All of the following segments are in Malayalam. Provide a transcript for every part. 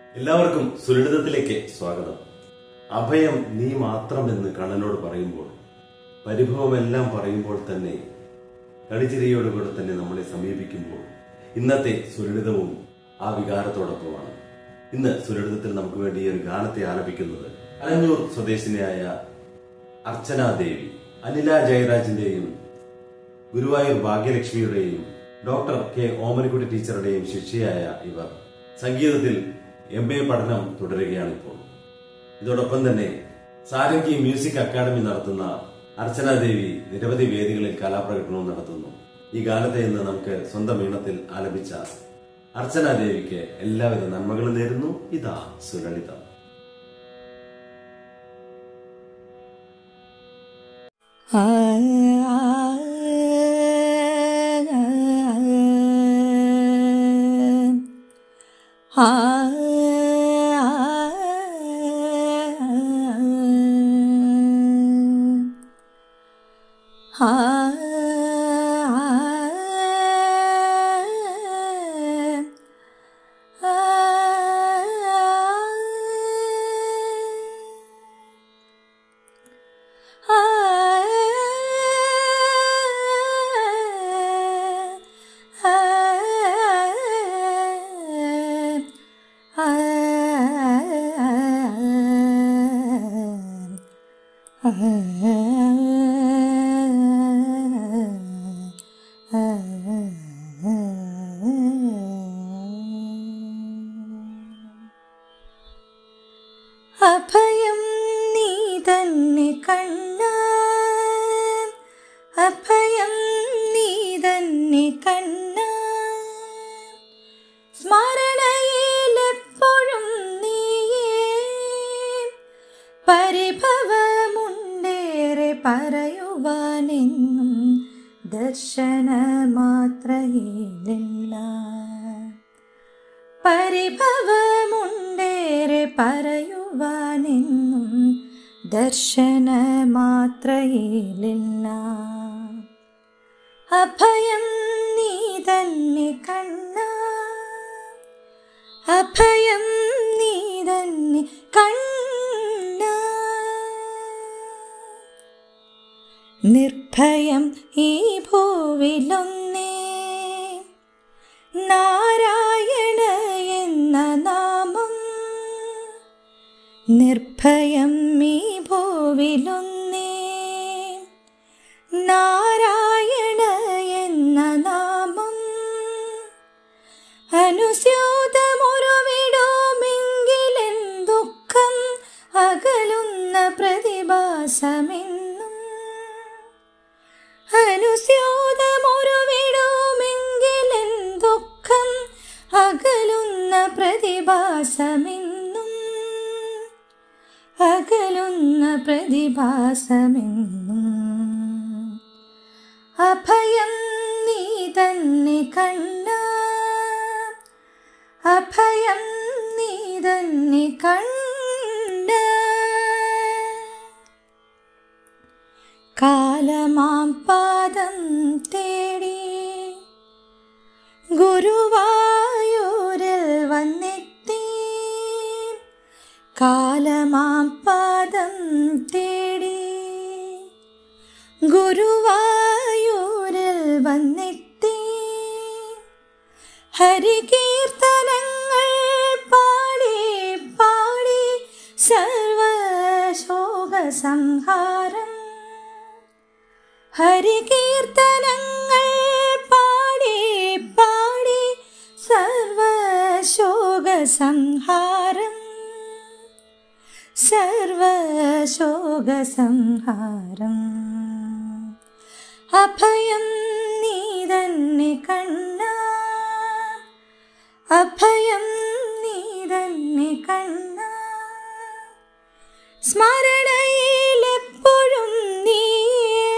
എല്ലാവർക്കും സുലളിതത്തിലേക്ക് സ്വാഗതം അഭയം നീ മാത്രമെന്ന് കണ്ണനോട് പറയുമ്പോൾ പരിഭവമെല്ലാം പറയുമ്പോൾ തന്നെ കളിച്ചിരിയോടുകൂടെ തന്നെ നമ്മളെ സമീപിക്കുമ്പോൾ ഇന്നത്തെ സുലളിതവും ആ വികാരത്തോടൊപ്പമാണ് ഇന്ന് സുലളിതത്തിൽ നമുക്ക് വേണ്ടി ഈ ഒരു ഗാനത്തെ ആലപിക്കുന്നത് അലഞ്ഞൂർ സ്വദേശിനിയായ അർച്ചന ദേവി അനില ജയരാജിന്റെയും ഗുരുവായൂർ ഭാഗ്യലക്ഷ്മിയുടെയും ഡോക്ടർ കെ ഓമനക്കുട്ടി ടീച്ചറുടെയും ശിഷ്യയായ ഇവർ സംഗീതത്തിൽ എം എ പഠനം തുടരുകയാണ് ഇപ്പോൾ ഇതോടൊപ്പം തന്നെ സാരംഗി മ്യൂസിക് അക്കാദമി നടത്തുന്ന അർച്ചന ദേവി നിരവധി വേദികളിൽ കലാപ്രകടനവും നടത്തുന്നു ഈ ഗാനത്തെ ഇന്ന് നമുക്ക് സ്വന്തം ഈണത്തിൽ ആലപിച്ച അർച്ചന ദേവിക്ക് എല്ലാവിധ നന്മകളും നേരുന്നു ഇതാ സുലളിതം ആ ആ അഭയം നീ തന്നെ കണ്ണ അഭയം നീ തന്നെ കണ്ണ സ്മരണയിലെപ്പോഴും നീയേ പരിഭവമുണ്ടേറെ പറയുവാനെന്നും ദർശന മാത്രയിലില്ല പരിഭവമുണ്ടേറെ പറയുവാനെന്നും ദർശന മാത്രയിലില്ല അഭയം നീ തന്നെ കണ്ണ അഭയം നീ തന്നെ കണ്ണ നിർഭയം ഈ ഭൂവിലൊന്നേ നാരായണ എന്ന നാമം നിർഭയം ഈ ഭൂവിലൊന്നേ നാരായണ എന്ന നാമം അനുസ്യൂതമുറവിടുമെങ്കിലെൻ ദുഃഖം അകലുന്ന പ്രതിഭാസമെന്നും അനുസ്യൂതമുറവിടുമെങ്കിലെൻ ദുഃഖം അകലുന്ന പ്രതിഭാസമെന്നും അകലുന്ന പ്രതിഭാസമെന്നും അഭയം നീ തന്നെ കണ്ണ അഭയം നീ തന്നെ കണ്ണ കാലമാം പാദം തേടി ഗുരുവായൂരിൽ വന്നെത്തി കാലമാം പാദം തേടി ഗുരുവായൂരിൽ വന്നെത്തി ഹരികീർത്തനങ്ങൾ പാടി പാടി സർവശോക സംഹാരം ഹരികീർത്തനങ്ങൾ പാടി പാടി സർവശോക സംഹാരം സർവശോക സംഹാരം അഭയം നീ തന്നെ കണ്ണ അഭയം നീ തന്നെ കണ്ണ സ്മരണയിലെപ്പോഴും നീയേ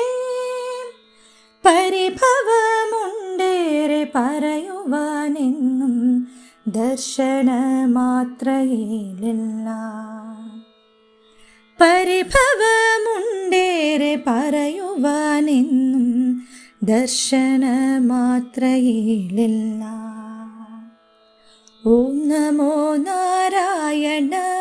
പരിഭവമുണ്ടേറെ പറയുവാനെന്നും ദർശന മാത്രയിലില്ല പരിഭവമുണ്ടേറെ പറയുവാനെന്നും ദർശന മാത്രയിലില്ല ഓം നമോ നാരായണ